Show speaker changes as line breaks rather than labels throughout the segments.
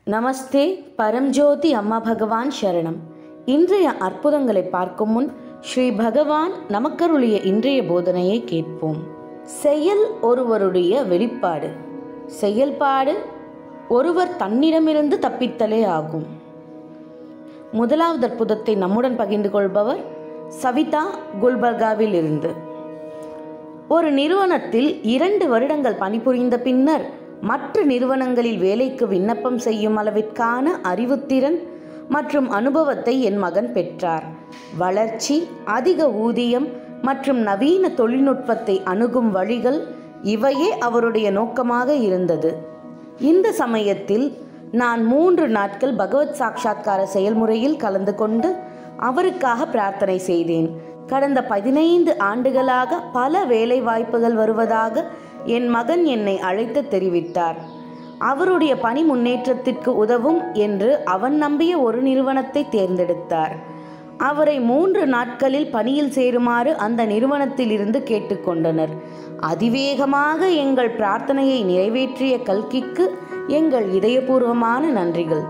நமஸ்தே பரம்ஜோதி அம்மா பகவான் சரணம் இன்றைய அற்புதங்களை பார்க்கும் முன் ஸ்ரீ பகவான் நமக்கருளிய இன்றைய போதனையை கேட்போம் செயல் ஒருவருடைய வெளிப்பாடு செயல்பாடு ஒருவர் தன்னிடமிருந்து தப்பித்தலே ஆகும் முதலாவது அற்புதத்தை நம்முடன் பகிர்ந்து கொள்பவர் சவிதா குல்பர்காவில் இருந்து ஒரு நிறுவனத்தில் இரண்டு வருடங்கள் பணிபுரிந்த பின்னர் மற்ற நிறுவனங்களில் வேலைக்கு விண்ணப்பம் செய்யும் அளவிற்கான அறிவுத்திறன் மற்றும் அனுபவத்தை என் மகன் பெற்றார் வளர்ச்சி அதிக ஊதியம் மற்றும் நவீன தொழில்நுட்பத்தை அணுகும் வழிகள் இவையே அவருடைய நோக்கமாக இருந்தது இந்த சமயத்தில் நான் மூன்று நாட்கள் பகவத் சாட்சா்கார செயல்முறையில் கலந்து கொண்டு அவருக்காக பிரார்த்தனை செய்தேன் கடந்த பதினைந்து ஆண்டுகளாக பல வேலை வாய்ப்புகள் வருவதாக என் மகன் என்னை அழைத்து தெரிவித்தார் அவருடைய பணி முன்னேற்றத்திற்கு உதவும் என்று அவன் நம்பிய ஒரு நிறுவனத்தை தேர்ந்தெடுத்தார் அவரை மூன்று நாட்களில் பணியில் சேருமாறு அந்த நிறுவனத்தில் இருந்து கேட்டுக்கொண்டனர் அதிவேகமாக எங்கள் பிரார்த்தனையை நிறைவேற்றிய கல்கிக்கு எங்கள் இதயபூர்வமான நன்றிகள்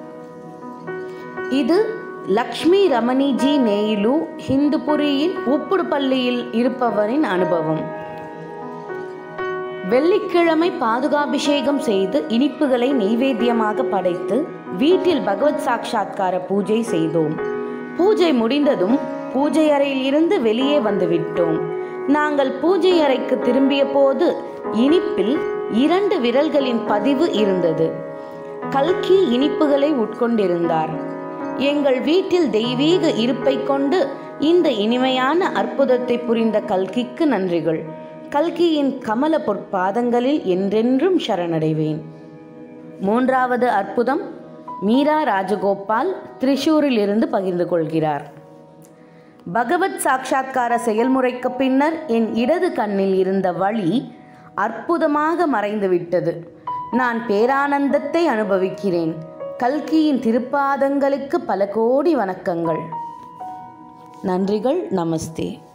இது லக்ஷ்மி ரமணிஜி நேயிலு ஹிந்துபுரியின் உப்புடு பள்ளியில் இருப்பவரின் அனுபவம் வெள்ளிக்கிழமை பாதுகாபிஷேகம் செய்து இனிப்புகளை நெய்வேத்தியமாக படைத்து வீட்டில் பகவத் சாட்சா்கார பூஜை செய்தோம் பூஜை முடிந்ததும் பூஜை அறையில் இருந்து வெளியே வந்துவிட்டோம் நாங்கள் பூஜை அறைக்கு திரும்பிய போது இனிப்பில் இரண்டு விரல்களின் பதிவு இருந்தது கல்கி இனிப்புகளை உட்கொண்டிருந்தார் எங்கள் வீட்டில் தெய்வீக இருப்பை கொண்டு இந்த இனிமையான அற்புதத்தை புரிந்த கல்கிக்கு நன்றிகள் கல்கியின் கமல பொற்பாதங்களில் என்றென்றும் சரணடைவேன் மூன்றாவது அற்புதம் மீரா ராஜகோபால் திரிஷூரில் இருந்து பகிர்ந்து கொள்கிறார் பகவத் சாட்சா்கார செயல்முறைக்கு பின்னர் என் இடது கண்ணில் இருந்த வழி அற்புதமாக மறைந்துவிட்டது நான் பேரானந்தத்தை அனுபவிக்கிறேன் கல்கியின் திருப்பாதங்களுக்கு பல கோடி வணக்கங்கள் நன்றிகள் நமஸ்தே